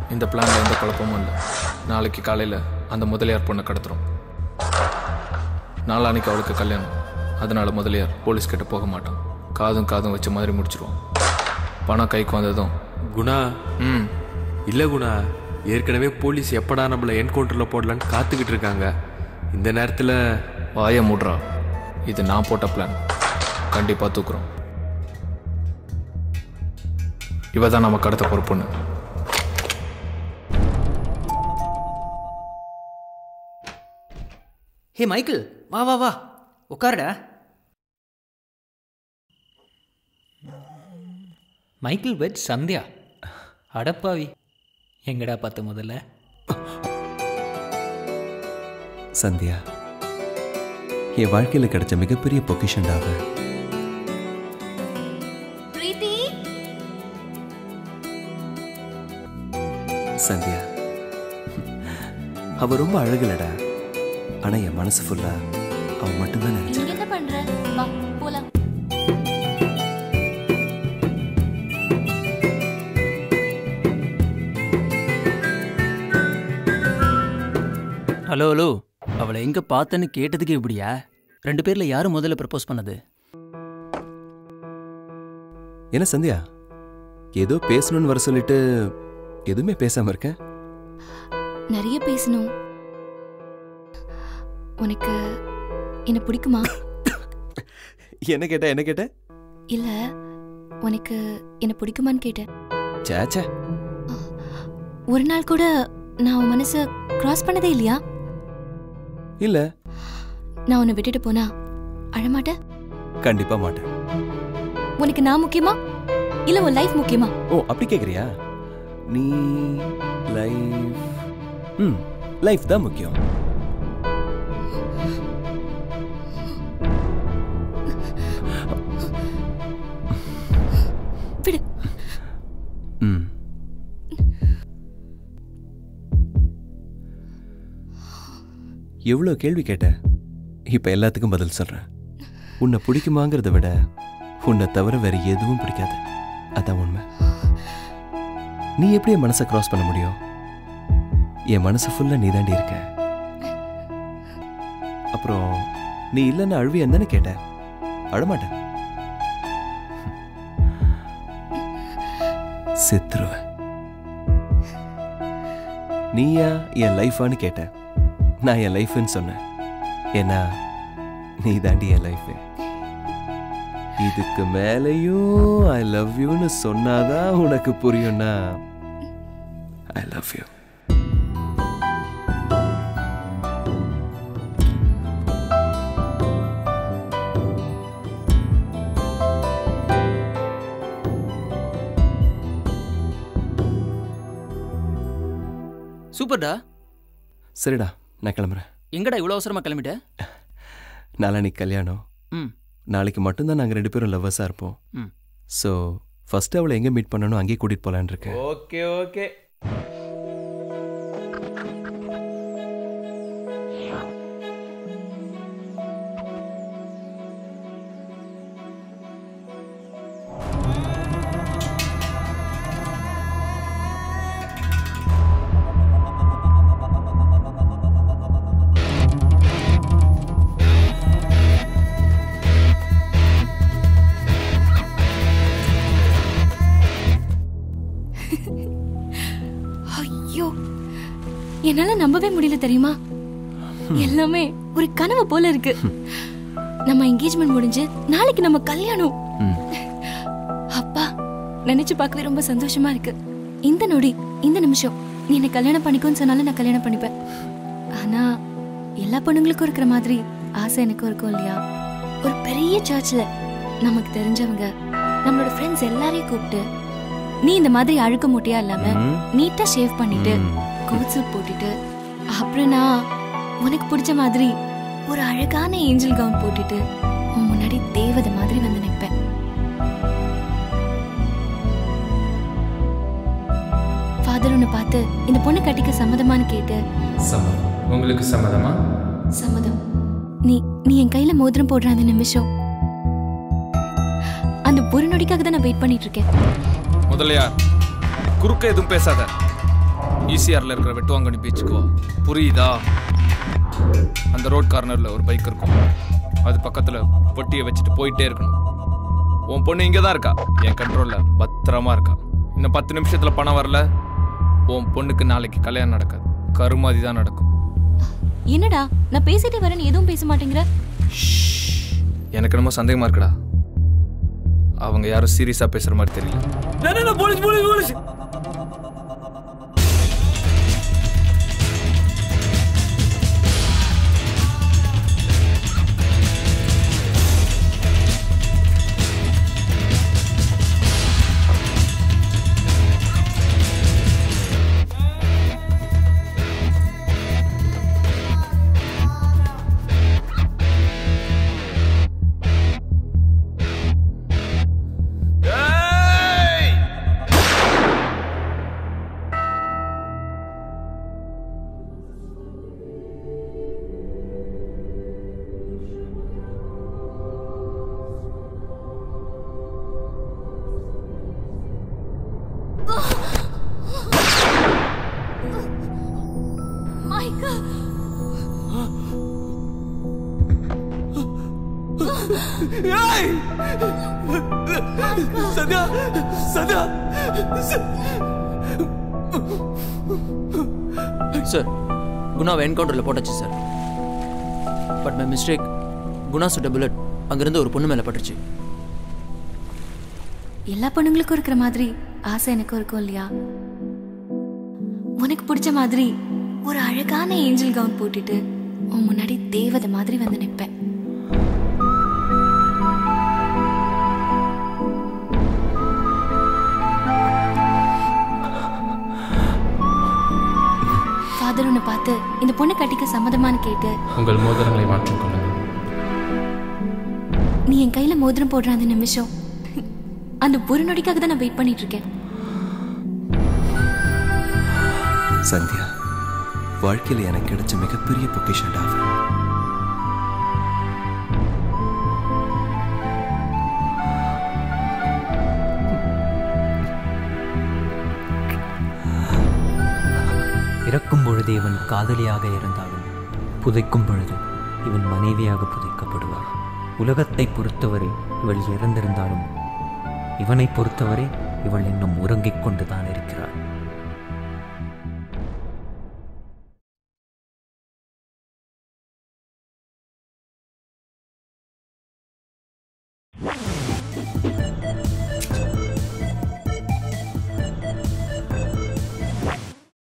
இந்த பிளான்ல எந்த குழப்பமும் இல்லை நாளைக்கு காலையில் அந்த முதலியார் பொண்ணை கடத்துறோம் நாளான்னைக்கு அவளுக்கு கல்யாணம் அதனால முதலியார் போலீஸ் கிட்ட போக மாட்டான் காதும் காதும் வச்ச மாதிரி முடிச்சிருவோம் பணம் கைக்கு வந்ததும் குணா ம் இல்லை குணா ஏற்கனவே போலீஸ் எப்படா நம்மளை என்கவுண்டரில் போடலான்னு காத்துக்கிட்டு இருக்காங்க இந்த நேரத்தில் வாயை மூடுறா இது நான் போட்ட பிளான் கண்டிப்பாக தூக்குறோம் இவ தான் நம்ம கடத்த பொறுப்புன்னு ஹே மைக்கேல் வா வா வா உட்காருடா மைக்கேல் வெட் சந்தியா அடப்பாவி எங்கடா பார்த்த முதல்ல சந்தியா என் வாழ்க்கையில் கிடைச்ச மிகப்பெரிய பொக்கிஷன்டாவ பிரீத்தி சந்தியா அவ ரொம்ப அழகுலடா ஆனா என் மனசு ஃபுல்லா அவ மட்டும்தான் நினைச்சேன் நீங்க என்ன பண்ற வா போலாம் ஹலோ ஹலோ அவளை எங்கே பார்த்தேன்னு கேட்டதுக்கு இப்படியா ரெண்டு பேரில் யார் முதல்ல ப்ரப்போஸ் பண்ணது என்ன சந்தியா ஏதோ பேசணும்னு வர சொல்லிட்டு எதுவுமே பேசாம இருக்க நிறைய பேசணும் உனக்கு என்ன பிடிக்குமா என்ன கேட்ட என்ன கேட்ட இல்ல உனக்கு என்ன பிடிக்குமான்னு கேட்டேன் சேச்சே ஒரு நாள் கூட நான் உன் மனசை கிராஸ் பண்ணதே இல்லையா இல்ல நான் உன்னை விட்டுட்டு போனா அழமாட்ட கண்டிப்பா மாட்டேன் உனக்கு நான் முக்கியமா இல்ல உன் லைஃப் முக்கியமா ஓ அப்படி கேக்குறியா நீ லைஃப் ம் லைஃப் தான் முக்கியம் விடு ம் எவ்வளோ கேள்வி கேட்ட இப்போ எல்லாத்துக்கும் பதில் சொல்கிறேன் உன்னை பிடிக்குமாங்கிறத விட உன்னை தவிர வேற எதுவும் பிடிக்காது அதான் உண்மை நீ எப்படி என் மனசை கிராஸ் பண்ண முடியும் என் மனசு ஃபுல்லாக நீ தாண்டி இருக்க அப்புறம் நீ இல்லைன்னு அழுவியன்னு தானே கேட்ட அழமாட்டேன் செத்துருவேன் நீயா என் லைஃபான்னு கேட்ட நான் என் லைஃப்னு சொன்னேன் ஏன்னா நீ தாண்டி என் லைஃப் இதுக்கு மேலேயும் ஐ லவ் யூன்னு சொன்னாதான் உனக்கு புரியும்னா ஐ லவ் யூ சூப்பர்டா சரிடா நான் கிளம்புறேன் எங்கடா இவ்வளோ அவசரமாக கிளம்பிட்ட நாளைக்கு கல்யாணம் ம் நாளைக்கு மட்டும்தான் நாங்கள் ரெண்டு பேரும் லவ்வர்ஸாக இருப்போம் ம் ஸோ ஃபர்ஸ்ட் அவளை எங்கே மீட் பண்ணணும் அங்கேயே கூட்டிகிட்டு போகலான்னு இருக்கேன் ஓகே ஓகே ஐயோ என்னால நம்பவே முடியல தெரியுமா எல்லாமே ஒரு கனவு போல இருக்கு நம்ம என்கேஜ்மெண்ட் முடிஞ்சு நாளைக்கு நம்ம கல்யாணம் ம். அப்பா நினைச்சு பார்க்கவே ரொம்ப சந்தோஷமா இருக்கு இந்த நொடி இந்த நிமிஷம் நீ என்ன கல்யாணம் பண்ணிக்கோன்னு சொன்னாலும் நான் கல்யாணம் பண்ணிப்பேன் ஆனா எல்லா பொண்ணுங்களுக்கும் இருக்கிற மாதிரி ஆசை எனக்கும் இருக்கும் இல்லையா ஒரு பெரிய சர்ச்சில் நமக்கு தெரிஞ்சவங்க நம்மளோட ஃப்ரெண்ட்ஸ் எல்லாரையும் கூப்பிட்டு நீ இந்த மாதிரி அழுக்க மூட்டையா இல்லாம ம். நீட்டா ஷேவ் பண்ணிட்டு ம். கோட் சூட் போட்டுட்டு அப்புறம் நான் உனக்கு பிடிச்ச மாதிரி ஒரு அழகான ஏஞ்சல் கவுன் போட்டுட்டு உன் முன்னாடி தேவதை மாதிரி வந்து நிற்பேன் ஃபாதர் உன்னை பார்த்து இந்த பொண்ணு கட்டிக்க சம்மதமான்னு கேட்டு சம்மதம் உங்களுக்கு சம்மதமா சம்மதம் நீ நீ என் கையில மோதிரம் போடுற அந்த நிமிஷம் அந்த ஒரு நொடிக்காக தான் நான் வெயிட் பண்ணிட்டு இருக்கேன் முதலியார் குறுக்க எதுவும் பேசாத ஈசிஆர்ல இருக்கிற வெட்டுவாங்கனி பீச்சுக்கு வா புரியுதா அந்த ரோட் கார்னர்ல ஒரு பைக் இருக்கும் அது பக்கத்துல பொட்டியை வச்சுட்டு போயிட்டே இருக்கணும் உன் பொண்ணு இங்கே தான் இருக்கா என் கண்ட்ரோல்ல பத்திரமா இருக்கா இன்னும் பத்து நிமிஷத்துல பணம் வரல உன் பொண்ணுக்கு நாளைக்கு கல்யாணம் நடக்காது கருமாதி தான் நடக்கும் என்னடா நான் பேசிட்டே வரேன் எதுவும் பேச மாட்டேங்கிற எனக்கு என்னமோ சந்தேகமா இருக்குடா அவங்க யாரும் சீரியஸா பேசுற மாதிரி தெரியல police police police Michael Sathya Sathya sir குணாவை என்கவுண்டரில் போட்டாச்சு sir but my mistake Guna சுட்ட புல்லட் அங்கிருந்து ஒரு பொண்ணு மேலே பட்டுருச்சு எல்லா பொண்ணுங்களுக்கும் இருக்கிற மாதிரி ஆசை எனக்கும் இருக்கும் இல்லையா உனக்கு பிடிச்ச மாதிரி ஒரு அழகான ஏஞ்சல் கவுன் போட்டுட்டு உன் முன்னாடி தேவதை மாதிரி வந்து நிற்பேன் ஃபாதர் உன்னை பார்த்து இந்த பொண்ணை கட்டிக்க சம்மதமான்னு கேட்டு உங்கள் மோதிரங்களை மாற்றிக்கொள்ளுங்கள் நீ என் கையில மோதிரம் போடுற அந்த நிமிஷம் அந்த ஒரு நொடிக்காக தான் நான் வெயிட் பண்ணிட்டு இருக்கேன் சந்தியா வாழ்க்கையில் எனக்கு கிடைச்ச மிகப்பெரிய பொக்கிஷன்டா அவ. இறக்கும் பொழுது இவன் காதலியாக இருந்தாலும் புதைக்கும் பொழுது இவன் மனைவியாக புதைக்கப்படுவார் உலகத்தை பொறுத்தவரை இவள் இறந்திருந்தாலும் இவனை பொறுத்தவரை இவள் இன்னும் உறங்கிக் கொண்டுதான் இருக்கிறாள்